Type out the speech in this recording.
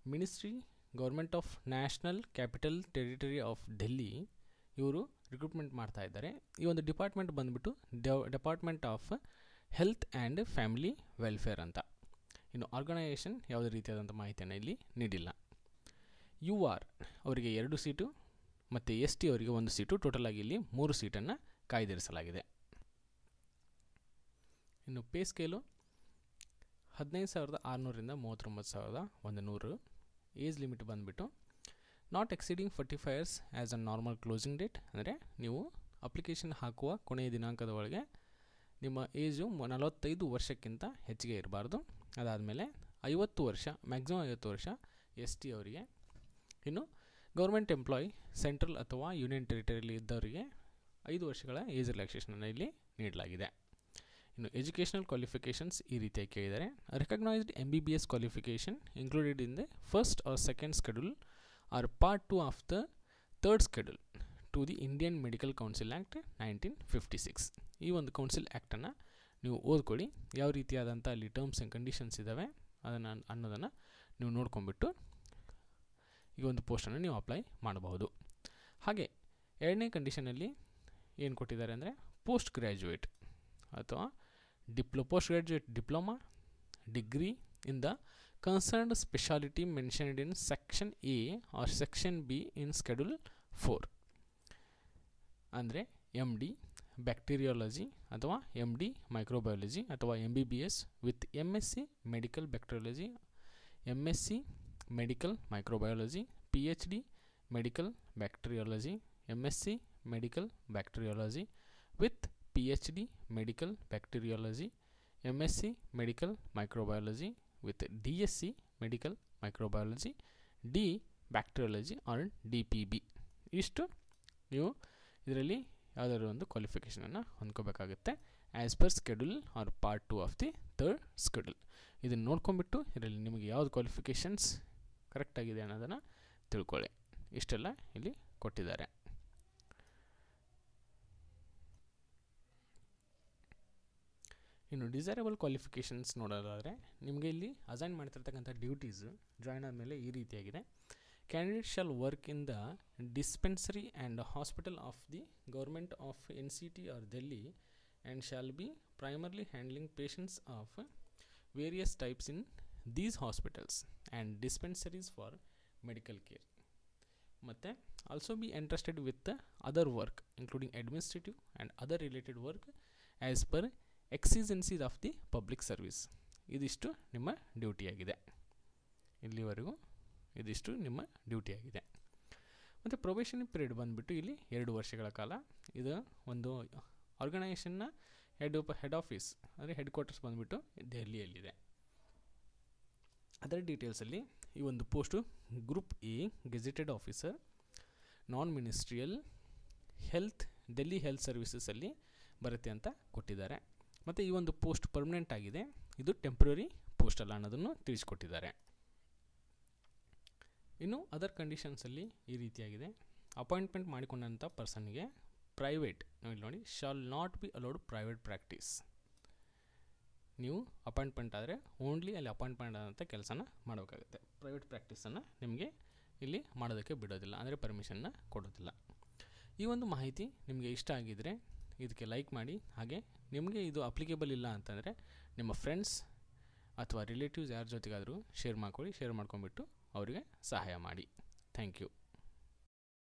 ministry government of national capital territory of Delhi ಇವರು recruitment ಮಾಡ್ತಾ ಇದ್ದಾರೆ ಈ ಒಂದು ಡಿಪಾರ್ಟ್ಮೆಂಟ್ ಬಂದುಬಿಟ್ಟು department of health and family welfare ಅಂತ ಇನ್ನು ಆರ್ಗನೈಸೇಷನ್ ಯಾವುದೇ ರೀತಿಯಾದಂಥ ಮಾಹಿತಿಯನ್ನು ಇಲ್ಲಿ ನೀಡಿಲ್ಲ ಯು ಆರ್ ಅವರಿಗೆ ಎರಡು ಸೀಟು ಮತ್ತು ಎಸ್ ಟಿ ಅವರಿಗೆ ಒಂದು ಸೀಟು ಟೋಟಲ್ ಆಗಿ ಇಲ್ಲಿ ಮೂರು ಸೀಟನ್ನು ಕಾಯ್ದಿರಿಸಲಾಗಿದೆ ಇನ್ನು ಪೇ ಸ್ಕೇಲು ಹದಿನೈದು ಸಾವಿರದ ಆರುನೂರಿಂದ ಮೂವತ್ತೊಂಬತ್ತು ಸಾವಿರದ ಒಂದು ನೂರು ಏಜ್ ಲಿಮಿಟ್ ಬಂದುಬಿಟ್ಟು not exceeding forty five years as a normal closing date ಅಂದರೆ ನೀವು ಅಪ್ಲಿಕೇಶನ್ ಹಾಕುವ ಕೊನೆಯ ದಿನಾಂಕದ ಒಳಗೆ ನಿಮ್ಮ ಏಜು ನಲವತ್ತೈದು ವರ್ಷಕ್ಕಿಂತ ಹೆಚ್ಚಿಗೆ ಇರಬಾರ್ದು ಅದಾದಮೇಲೆ ಐವತ್ತು ವರ್ಷ ಮ್ಯಾಕ್ಸಿಮಮ್ ಐವತ್ತು ವರ್ಷ ಎಸ್ ಟಿ ಅವರಿಗೆ ಇನ್ನು ಗೌರ್ಮೆಂಟ್ ಎಂಪ್ಲಾಯ್ ಸೆಂಟ್ರಲ್ ಅಥವಾ ಯೂನಿಯನ್ ಟೆರಿಟರಿಯಲ್ಲಿ ಇದ್ದವರಿಗೆ ಐದು ವರ್ಷಗಳ ಏಜ್ ರಿಲ್ಯಾಕ್ಸೇಷನನ್ನು ಇಲ್ಲಿ ನೀಡಲಾಗಿದೆ ಇನ್ನು ಎಜುಕೇಷನಲ್ ಕ್ವಾಲಿಫಿಕೇಷನ್ಸ್ ಈ ರೀತಿಯಾಗಿ ಕೇಳಿದ್ದಾರೆ recognised M B B S qualification included in the first or second schedule or part two of the third schedule to the Indian Medical Council Act nineteen fifty six ಈ ಒಂದು council ಆ್ಯಕ್ಟನ್ನು ನೀವು ಓದ್ಕೊಳ್ಳಿ ಯಾವ ರೀತಿಯಾದಂಥ ಅಲ್ಲಿ ಟರ್ಮ್ಸ್ ಆ್ಯಂಡ್ ಕಂಡೀಷನ್ಸ್ ಇದ್ದಾವೆ ಅದನ್ನು ಅನ್ನೋದನ್ನು ನೀವು ನೋಡ್ಕೊಂಬಿಟ್ಟು ಈ ಒಂದು ಪೋಸ್ಟನ್ನು ನೀವು ಅಪ್ಲೈ ಮಾಡಬಹುದು ಹಾಗೆ ಎರಡನೇ ಕಂಡೀಷನಲ್ಲಿ ಏನು ಕೊಟ್ಟಿದ್ದಾರೆ ಅಂದರೆ ಪೋಸ್ಟ್ ಗ್ರ್ಯಾಜುಯೇಟ್ ಅಥವಾ diploma post graduate diploma degree in the concerned speciality mentioned in section A or section B in schedule four ಅಂದರೆ ಎಮ್ ಡಿ ಬ್ಯಾಕ್ಟೀರಿಯಾಲಜಿ ಅಥವಾ ಎಮ್ ಡಿ ಮೈಕ್ರೋಬಯಾಲಜಿ ಅಥವಾ M B B S with M S C medical bacteriology M S C medical microbiology P H D medical bacteriology M S C medical bacteriology with P H D medical bacteriology M S C medical microbiology with D S C medical microbiology D bacteriology or D P B ಇಷ್ಟು ನೀವು ಇದರಲ್ಲಿ ಯಾವುದಾದ್ರು ಒಂದು ಕ್ವಾಲಿಫಿಕೇಷನನ್ನು ಹೊಂದ್ಕೋಬೇಕಾಗುತ್ತೆ as per schedule or part two of the third schedule ಇದನ್ನು ನೋಡ್ಕೊಂಬಿಟ್ಟು ಇದರಲ್ಲಿ ನಿಮಗೆ ಯಾವ್ದು ಕ್ವಾಲಿಫಿಕೇಷನ್ಸ್ ಕರೆಕ್ಟಾಗಿದೆ ಅನ್ನೋದನ್ನು ತಿಳ್ಕೊಳ್ಳಿ ಇಷ್ಟೆಲ್ಲ ಇಲ್ಲಿ ಕೊಟ್ಟಿದ್ದಾರೆ ಇನ್ನು ಡಿಸೈರಬಲ್ ಕ್ವಾಲಿಫಿಕೇಷನ್ಸ್ ನೋಡೋದಾದರೆ ನಿಮಗೆ ಇಲ್ಲಿ ಅಸೈನ್ ಮಾಡ್ತಿರ್ತಕ್ಕಂಥ ಡ್ಯೂಟೀಸ್ ಜಾಯ್ನ್ ಆದಮೇಲೆ ಈ ರೀತಿಯಾಗಿದೆ candidate shall work in the dispensary and hospital of the government of N C T or Delhi and shall be primarily handling patients of various types in these hospitals and dispensaries for medical care ಮತ್ತು also be interested with other work including administrative and other related work as per exigencies of the public service ಇದಿಷ್ಟು ನಿಮ್ಮ ಡ್ಯೂಟಿಯಾಗಿದೆ ಇಲ್ಲಿವರೆಗೂ ಇದಿಷ್ಟು ನಿಮ್ಮ ಡ್ಯೂಟಿಯಾಗಿದೆ ಮತ್ತು probation period ಬಂದುಬಿಟ್ಟು ಇಲ್ಲಿ ಎರಡು ವರ್ಷಗಳ ಕಾಲ ಇದು ಒಂದು ಆರ್ಗನೈಸೇಷನ್ನ ಹೆಡ್ ಹೆಡ್ ಆಫೀಸ್ ಅಂದರೆ ಹೆಡ್ ಕ್ವಾರ್ಟರ್ಸ್ ಬಂದುಬಿಟ್ಟು ದೆಹಲಿಯಲ್ಲಿದೆ ಅದರ ಡೀಟೇಲ್ಸಲ್ಲಿ ಈ ಒಂದು post group A gazetted officer non ministerial health Delhi health ಸರ್ವಿಸಸಲ್ಲಿ ಬರುತ್ತೆ ಅಂತ ಕೊಟ್ಟಿದ್ದಾರೆ ಮತ್ತು ಈ ಒಂದು ಪೋಸ್ಟ್ ಪರ್ಮನೆಂಟ್ ಆಗಿದೆ ಇದು ಟೆಂಪ್ರರಿ ಪೋಸ್ಟ್ ಅಲ್ಲ ಅನ್ನೋದನ್ನು ತಿಳಿಸ್ಕೊಟ್ಟಿದ್ದಾರೆ ಇನ್ನು ಅದರ್ ಕಂಡೀಷನ್ಸಲ್ಲಿ ಈ ರೀತಿಯಾಗಿದೆ ಅಪಾಯಿಂಟ್ಮೆಂಟ್ ಮಾಡಿಕೊಂಡಂಥ ಪರ್ಸನ್ಗೆ ಪ್ರೈವೇಟ್ ಇಲ್ಲಿ ನೋಡಿ shall not be allowed private practice ನೀವು ಅಪಾಯಿಂಟ್ಮೆಂಟ್ ಆದರೆ ಓನ್ಲಿ ಅಲ್ಲಿ ಅಪಾಯಿಂಟ್ಮೆಂಟ್ ಆದಂಥ ಕೆಲಸನ ಮಾಡಬೇಕಾಗುತ್ತೆ ಪ್ರೈವೇಟ್ ಪ್ರಾಕ್ಟೀಸನ್ನು ನಿಮಗೆ ಇಲ್ಲಿ ಮಾಡೋದಕ್ಕೆ ಬಿಡೋದಿಲ್ಲ ಅಂದರೆ ಪರ್ಮಿಷನ್ನ ಕೊಡೋದಿಲ್ಲ ಈ ಒಂದು ಮಾಹಿತಿ ನಿಮಗೆ ಇಷ್ಟ ಆಗಿದ್ದರೆ ಇದಕ್ಕೆ ಲೈಕ್ ಮಾಡಿ ಹಾಗೆ ನಿಮಗೆ ಇದು ಅಪ್ಲಿಕೇಬಲ್ ಇಲ್ಲ ಅಂತಂದರೆ ನಿಮ್ಮ ಫ್ರೆಂಡ್ಸ್ ಅಥವಾ ರಿಲೇಟಿವ್ಸ್ ಯಾರ ಜೊತೆಗಾದರೂ ಶೇರ್ ಮಾಡ್ಕೊಳ್ಳಿ ಶೇರ್ ಮಾಡ್ಕೊಂಬಿಟ್ಟು ಅವರಿಗೆ ಸಹಾಯ ಮಾಡಿ ಥ್ಯಾಂಕ್ ಯು